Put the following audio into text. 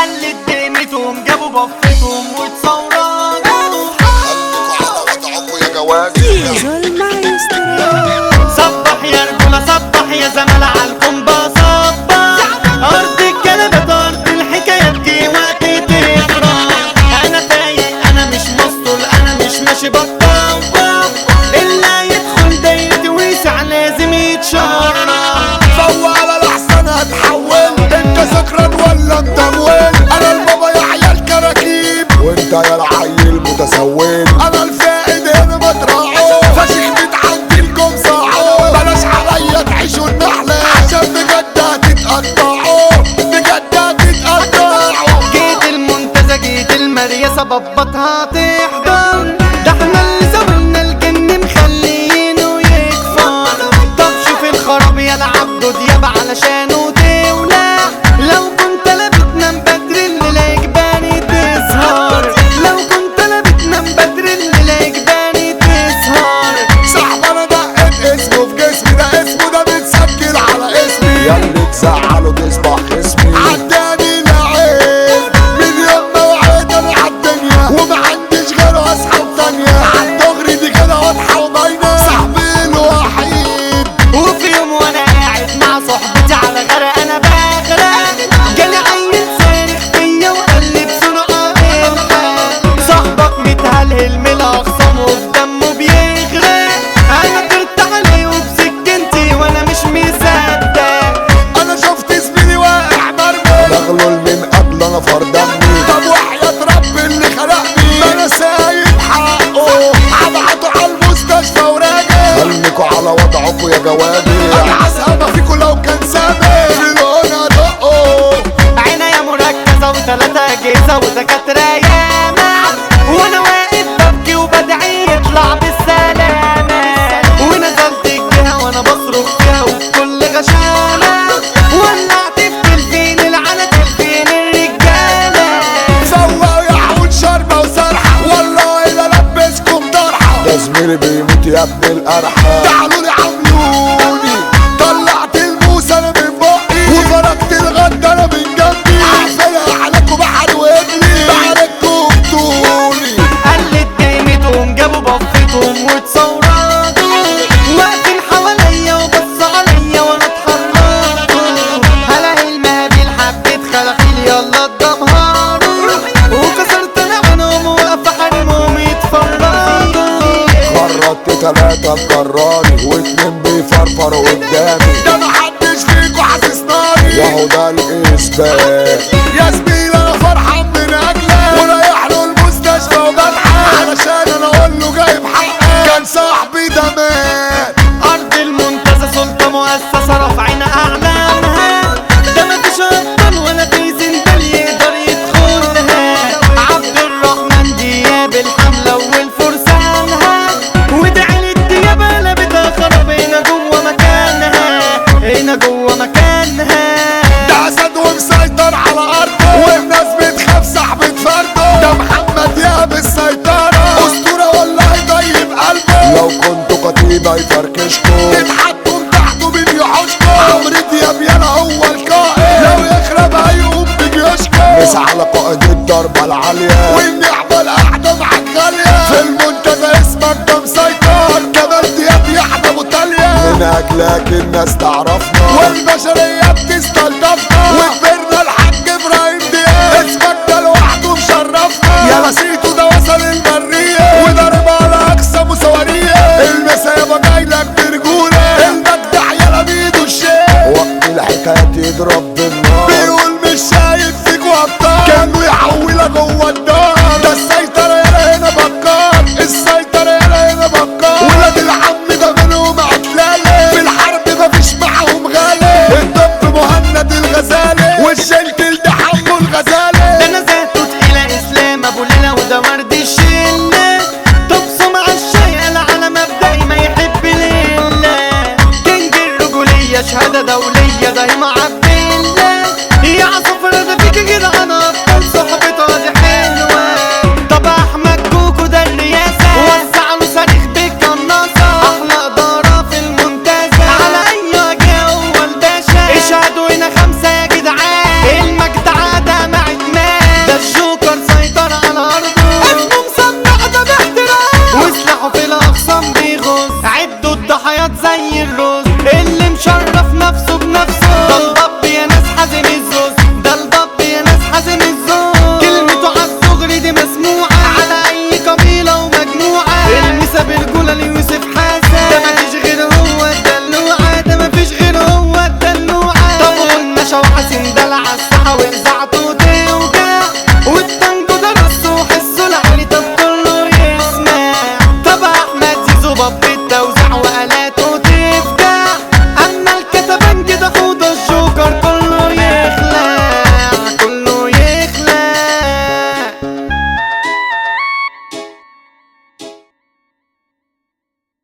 قلت قيمتهم جابوا بفتهم وتصوروا خليكوا على وضعكوا يا جواجي صبح يا رجولة صبح يا زمالة عالكم صبح أرض الكلبة أرض الحكايات دي وقت تفرح أنا فايق أنا مش مسطول أنا مش ماشي بطال إلا يدخل دايرتي ويسع لازم يتشرف فوق على الاحسن هتحول انت سكران ولا متمول انا البابا يا عيال كراكيب وانت يا العيل متسول انا الفائد هنا متراعو فشيخ بيت عندي لكم صاعو بلاش عليا تعيشوا النحلة عشان بجد هتتقطعوا بجد هتتقطعوا جيت المنتزه جيت المريسة ببطها تحضر ده احنا اللي زولنا الجن مخلينه يكفر طب شوف الخراب يا العبد دياب علشانه تولع لو كنت لا بتنام بدري الليلة يجباني تسهر لو كنت لا بتنام بدري الليلة يجباني تسهر صاحب انا دقت اسمه في جسمي ده اسمه ده متسجل على اسمي ياللي تزعله تصبح اسمي عداني لعيب من يوم ما وعيت انا عالدنيا وما عنديش غير اصحاب تانية عالدغري دي كده واضحة وباينة صاحبي الوحيد وفي يوم وانا قاعد مع صحبتي على غرق انا بغرق جالي عيل صارخ فيا وقال لي بسرعه الحق صاحبك متهلهل من الاخصام وفي دمه بيغرق انا طرت عليه وبسكنتي وانا مش مصدق انا شفت زميلي واقع مرمي مغلول من قبل انا فردمني طب وحياة رب اللي خلقني ما انا سايب حقه هبعته على المستشفى وراجع خليكوا على وضعكوا يا جوادي انا هسهب فيكوا لو كان سامع في الهنا دقه عناية مركزة وثلاثة أجهزة ودكاترة ياما وأنا واقف ببكي وبدعي يطلع بالسلامة ونزلت الجهة وأنا بصرخ فيها وبكل غشامة ولعت في تلفين العلى تلفين الرجالة فوقوا يا حول شربة وسرحة والله لا لبسكم طرحة ده زميلي بيموت يا ابن القرحة تعالوا لي عملوني طلعت الموس انا من بقي وفرقت الغد انا من جنبي عارفينها عليكم بحر وابني بعرفكم طولي قلت قيمتهم جابوا بفتهم وتصوروا واقفين حواليا وبص عليا وانا اتحركت هلاقي المهابيل حبيت خلاخيل يلا اتدمهروا وكسرت انا عنهم واقف حرمهم يتفرجوا خرجت تلاتة مكراني واتنين بيفرفروا قدامي ده محدش فيكوا حاسس ناري وهو ده الاثبات يا زميلي انا فرحان من اجلك ورايح له المستشفى وبضحك علشان انا اقول له جايب حقك كان صاحبي ده مات ارض المنتزه سلطه مؤسسه رافعين اعلامها ده مفيش ابطال ولا في زندان يقدر يدخلها عبد الرحمن دياب الحمله والفرسانها ودعي للدياب قلبتها خرب هنا جوه مكانها هنا جوه مكانها ده اسد ومسيطر على ارضه والناس بتخاف صاحبة فرده ده محمد ياب السيطرة اسطورة والله طيب قلبه لو كنتوا كتيبة يفركشكوا تتحطوا تحته مين يحوشكوا عمرو دياب يانا هو القائد لو يخرب هيقوم بجيوشكوا مس على قائد الضربة العالية والنعمة القاعدة معاك غالية في المنتزه اسمك ده مسيطر كمال دياب يحيى ابو تالية من اجلك الناس تعرفنا والبشرية بتستلطفنا وكبرنا الحاج ابراهيم دياب اسمك ده لوحده مشرفنا يا نسيته ده وصل البرية وضرب على اقصى مساوية المسا يابا جايلك برجولة المجدع يلا بيده الشيء وقت الحكاية يضرب بالنار